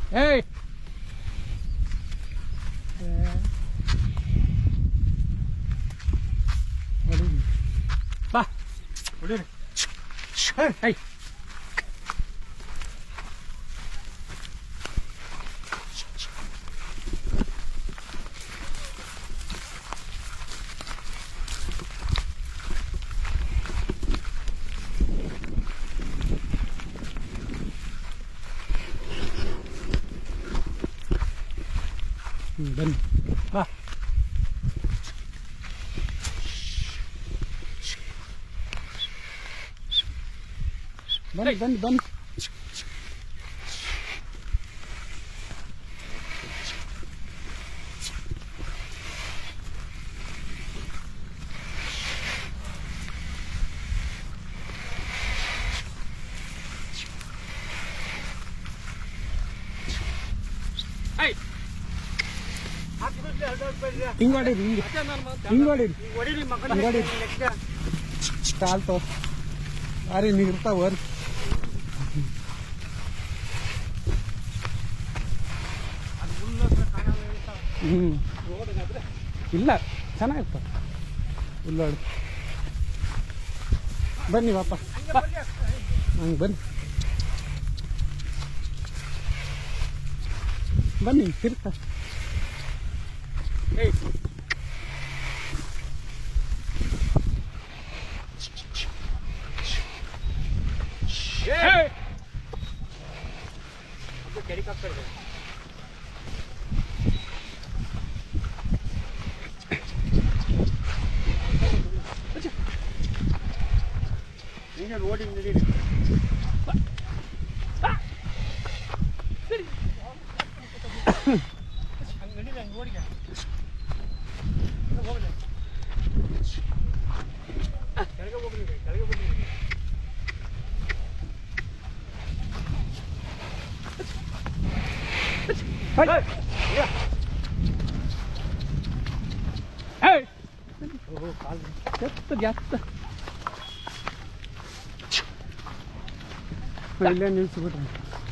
ಏಯ್ ಬಾ ಹೊಡೀರಿ ಏಯ್ ಹ್ಮ್, ಬನ್ನಿ ಬಾ ಬನ್ನಿ ಬನ್ನಿ ಬನ್ನಿ ಏಯ್ ಹಿಂಗ್ ಹೊಡೀರಿ ಹಿಂಗೆ ಹಿಂಗ್ ಹೊಡೀರಿ ಹೊಡೀರಿ ಮಕ್ಕಳ ಹಿಂಗ್ ಹೊಡೀರಿ ಕಾಲ್ ತೋ ಅರೆ ನೀರ್ತಾವ ವರ್ರಿ ಹ್ಞೂ ಇಲ್ಲ ಚೆನ್ನಾಗಿರ್ತಾವ ಉಳ್ಳಾಡಿ ಬನ್ನಿ ವಾಪ ಹಂಗೆ ಬನ್ನಿ ಬನ್ನಿ ತಿರ್ತಾ ಏಯ್ ಏಯ್ ಹಿಂಗೆ ರೋಡಿ ನಡೀರಿ ಹಂಗೆ ನಡೀರಿ ಹಂಗೆ ರೋಡಿಗೆ ಹೋಗ್ಲಿ ಕೆಳಗೆ ಹೋಗ್ರಿ ಕೆಳಗೆ ಹೋಗ್ರಿ ಏಯ್ ಎತ್ತ ಜಾಸ್ತ ಇಲ್ಲೇ ನಿಲ್ಸ್ಬಿಟ್ರಿ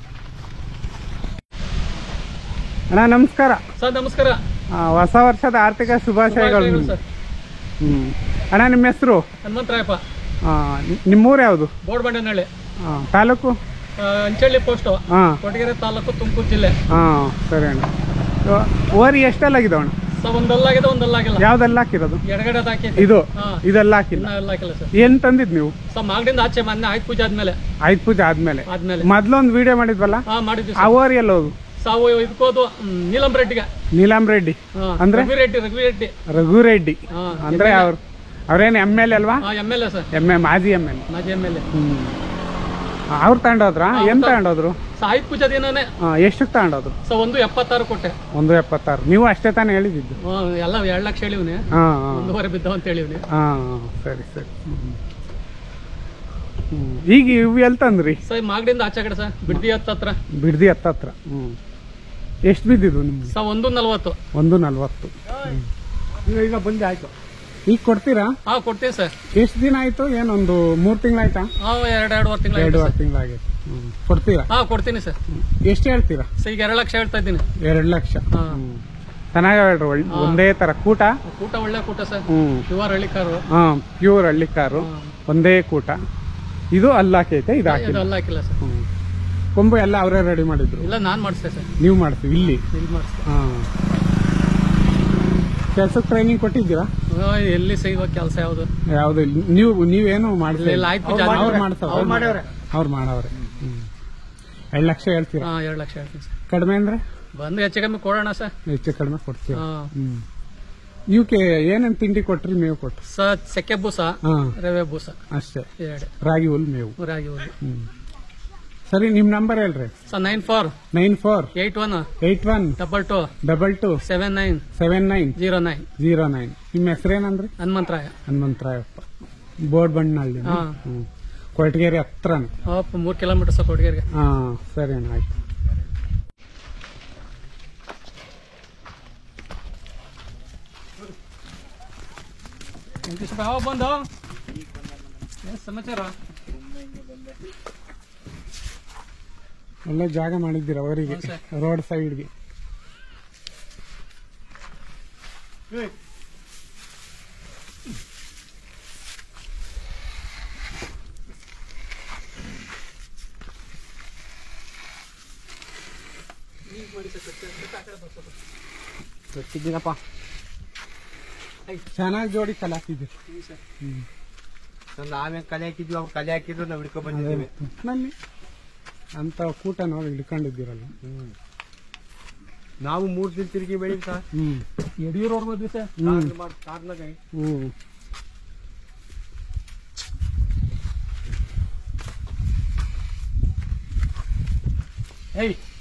ಅಣ್ಣ ನಮಸ್ಕಾರ ಸರ್ ನಮಸ್ಕಾರ ಆ, ಹೊಸ ವರ್ಷದ ಆರ್ಥಿಕ ಶುಭಾಶಯಗಳು ಶುಭಾಶಯಗಳು ನಿಮ್ಗೆ. ಸರ್ ಹ್ಮ್ ಅಣ್ಣ ನಿಮ್ಮ ಹೆಸರು ಹನುಮಂತರಾಯಪ್ಪ ನಿಮ್ಮೂರು ಯಾವುದು ಬೋರ್ಬಂಡನಹಳ್ಳಿ ಆ, ತಾಲೂಕು ಆ, ಅಂಚಳ್ಳಿ ಪೋಸ್ಟು ಹಾಂ ಕೊಟಗೆರೆ ತಾಲೂಕು ತುಮಕೂರು ಜಿಲ್ಲೆ ಹಾಂ ಸರಿ ಅಣ್ಣ ಇವ- ಓರಿ ಎಷ್ಟೆಲ್ಲಾಗಿದಾವ ಅಣ್ಣ ಸೊ ಒಂದಲ್ಲಾಗಿದೆ ಒಂದಲ್ಲಾಗಿಲ್ಲ ಯಾವ್ದೆಲ್ಲ ಹಾಕಿರೋದು ಎಡಗಡೆ ಹಾಕಿ ಇದು ಹಾ. ಇದೆಲ್ಲ ಹಾಕಿಲ್ಲ ಇನ್ನ ಎಲ್ಲ ಹಾಕಿಲ್ಲ ಸರ್ ಏನ್ ತಂದಿದ್ ನೀವು ಸೊ ಮಾಗಡಿಂದ ಆಚೆ ಮೊನ್ನೆ ಆಯ್ತು ಪೂಜೆ ಆದ್ಮೇಲೆ ಆಯ್ತು ಪೂಜೆ ಆದ್ಮೇಲೆ ಆದ್ಮೇಲೆ ಮೊದ್ಲೊಂದು ವಿಡಿಯೋ ಮಾಡಿದ್ವಲ್ಲ ಹಾ ಮಾಡಿದ್ವಿ ಆ ಸರ್ ಓರಿ ಎಲ್ಲ ಹೋಗು ಸಾವು ಇದಕ್ಕೋದು ಹ್ಮ್, ನೀಲಂ ರೆಡ್ಡಿಗೆ ನೀಲಂ ರೆಡ್ಡಿ ಹಾ, ಅಂದ್ರೆ? ರಘು ರೆಡ್ಡಿ ರಘು ರೆಡ್ಡಿ ರಘು ರೆಡ್ಡಿ ಹಾ ಅಂದ್ರೆ ಅವ್ರು ಅವ್ರೇನು ಎಮ್ ಎಲ್ ಅಲ್ವಾ ಹಾ M L A sir M A ಮಾಜಿ ಎಮ್ ಎಲ್ ಮಾಜಿ ಎಮ್ ಎಲ್ ಎ ಹ್ಮ್ ಅವ್ರು ತಗೊಂಡೋದ್ರ ಏನ್ ತಗೊಂಡೋದ್ರು ಸೊ ಆಯ್ತು ಪೂಜೆ ದಿನನೇ ಎಷ್ಟಕ್ಕೆ ತಗೊಂಡೋದ್ರು ಸೊ ಒಂದು ಎಪ್ಪತ್ತಾರು ಕೊಟ್ಟೆ ಒಂದು ಎಪ್ಪತ್ತಾರು ನೀವು ಅಷ್ಟೇ ತಾನೇ ಹೇಳಿದ್ದು ಹಾ, ಎಲ್ಲ ಎರಡು ಲಕ್ಷ ಹೇಳಿವ್ನಿ ಹಾ ಹಾ ಒಂದೂವರೆ ಬಿದ್ದಾವ ಅಂತ ಹೇಳಿವ್ನಿ ಹಾ ಸರಿ ಸರಿ ಹ್ಮ್. ಹ್ಮ್. ಈಗ ಇವು ಎಲ್ಲಿ ತಂದ್ರಿ ಸೊ ಈ ಮಾಗಡಿಂದ ಆಚೆ ಕಡೆ ಸರ್ ಬಿಡ್ದಿ ಹತ್ತತ್ರ ಬಿಡ್ದಿ ಹತ್ತತ್ರ ಹ್ಮ್ ಎಷ್ಟು ಬಿದ್ದಿದ್ದು ನಿಮ್ಗೆ ಸೊ ಒಂದು ನಲ್ವತ್ತು ಒಂದು ನಲ್ವತ್ತು ಈಗ ಈಗ ಬಂದೆ ಆಯ್ತು ಈಗ ಕೊಡ್ತೀರಾ ಹಾ ಕೊಡ್ತೀನಿ ಸರ್ ಎಷ್ಟು ದಿನ ಆಯ್ತು ಏನೊಂದು ಮೂರ್ ತಿಂಗಳಾಯ್ತಾ ಹಾ ಎರಡು ಎರಡುವರೆ ತಿಂಗಳು ಎರಡೂವರೆ ತಿಂಗಳಾಗೈತೆ ಹ್ಮ್ ಕೊಡ್ತೀರಾ ಹಾ ಕೊಡ್ತೀನಿ ಸರ್ ಎಷ್ಟು ಹೇಳ್ತೀರಾ ಸೊ ಈಗ ಎರಡು ಲಕ್ಷ ಹೇಳ್ತಾ ಇದ್ದೀನಿ ಎರಡು ಲಕ್ಷ ಹಾ. ಹ್ಮ್ ಚೆನ್ನಾಗಿ ಹೇಳ್ರಿ ಒಳ್ಳೆ ಒಂದೇ ತರ ಕೂಟ ಕೂಟ ಒಳ್ಳೆ ಕೂಟ ಸರ್ ಹ್ಮ್ ಪ್ಯೂರ್ ಹಳ್ಳಿ ಕಾರು ಹಾ ಪ್ಯೂರ್ ಹಳ್ಳಿ ಕಾರು ಒಂದೇ ಕೂಟ ಇದು ಅಲ್ಲಾಕೈತೆ ಇದು ಇದು ಹಾಕಿಲ್ಲ ಅಲ್ಲ ಹಾಕಿಲ್ಲ ಸರ್ ಹ್ಮ್ ಕೊಂಬು ಎಲ್ಲ ಅವರೇ ರೆಡಿ ಮಾಡಿದ್ರು ಇಲ್ಲ ನಾನ್ ಮಾಡಿಸ್ತೆ ಸರ್ ನೀವು ಮಾಡ್ತೀವಿ ಇಲ್ಲಿ ಇಲ್ಲಿ ಮಾಡಿಸ್ತೆ ಹಾ ಕೆಲ್ಸಕ್ಕೆ ಟ್ರೈನಿಂಗ್ ಕೊಟ್ಟಿದ್ದೀರಾ ಆ, ಎಲ್ಲಿ ಸಿಗುವ ಕೆಲಸ ಯಾವುದು ಯಾವ್ದು ಇಲ್ಲ. ನೀವು ನೀವೇನು ಮಾಡಿಲ್ಲ ಇಲ್ಲ, ಆಯ್ತು, ಪೂಜೆ ಅವ್ರು ಆದ್ಮೇಲೆ. ಮಾಡ್ತಾವ ಅವ್ರು ಮಾಡ್ಯವ್ರೆ. ಅವ್ರು ಮಾಡವ್ರೆ ಹ್ಮ್ ಎರಡು ಲಕ್ಷ ಹೇಳ್ತೀರಾ ಹಾ ಎರಡು ಲಕ್ಷ ಹೇಳ್ತೀನಿ ಸರ್ ಕಡಿಮೆ ಅಂದ್ರೆ ಬಂದು ಹೆಚ್ಚು ಕಮ್ಮಿ ಕೊಡೋಣ ಸರ್ ಹೆಚ್ಚು ಕಡಿಮೆ ಕೊಡ್ತೀರಾ ಹಾ ಹ್ಮ್ ಇವಕ್ಕೆ ಏನೇನ್ ತಿಂಡಿ ಕೊಟ್ರಿ ಮೇವು ಕೊಟ್ರಿ ಸರ್ ಸೆಕೆ ಬೂಸ ಹಾ ರವೆ ಬೂಸ ಅಷ್ಟೇ ಎರಡು ರಾಗಿ ಹುಲ್ ಮೇವು ರಾಗಿ ಹುಲ್ಲು ಹ್ಮ್ ಸರಿ ನಿಮ್ ನಂಬರ್ ಹೇಳ್ರಿ sir nine four nine four eight one eight one double two double two seven nine seven nine zero nine zero nine ನಿಮ್ಮ ಹೆಸರೇನಂದ್ರಿ ಹನುಮಂತರಾಯ ಹನುಮಂತರಾಯಪ್ಪ ಬೋರ್ಡ್ ಬಣ್ಣಳ್ಳಿ ಹಾ. ಹ್ಮ್ ಕೊರಟಗೆರೆ ಹತ್ರನೇ ಅಪ್ಪ ಮೂರು ಕಿಲೋಮೀಟರ್ ಸರ್ ಕೊಡಗೇರಿಗೆ ಹಾ ಸರಿ ಅಣ್ಣ ಆಯ್ತು ವೆಂಕಟೇಶಪ್ಪ ಯಾವಾಗ ಬಂದು ಏನ್ ಸಮಾಚಾರ ಒಳ್ಳೆ ಜಾಗ ಮಾಡಿದ್ದೀರ ಅವರಿಗೆ ಹೌದು ಸರ್. ರೋಡ್ ಸೈಡ್ಗೆ ಏಯ್, ಗೊತ್ತಿದ್ದೀನಪ್ಪ ಚೆನ್ನಾಗಿ ಜೋಡಿ ಕಲೆ ಹಾಕಿದ್ದೀರಿ ನಾವು ನಾವೇ ಕಲೆ ಹಾಕಿದ್ವಿ ಅವ್ರು ಕಲೆ ಹಾಕಿದ್ರು ನಾವು ಹಿಡ್ಕೊ ಬಂದಿದ್ದೀವಿ ನಲ್ಲಿ ಅಂತ ಕೂಟ ನೋಡಿ ಹಿಡ್ಕೊಂಡಿದ್ದೀರಲ್ಲ ಹ್ಮ್ ನಾವು ಮೂರ್ ದಿನ ತಿರುಗಿ ಬೆಳಿಗ್ಗೆ ಸರ್ ಹ್ಮ್ ಯಡಿಯೂರವ್ರ ಮದ್ವೆ ಸರ್ ಹ್ಮ್ ಕಾರ್ನಾಗ ಹ್ಮ್ ಏಯ್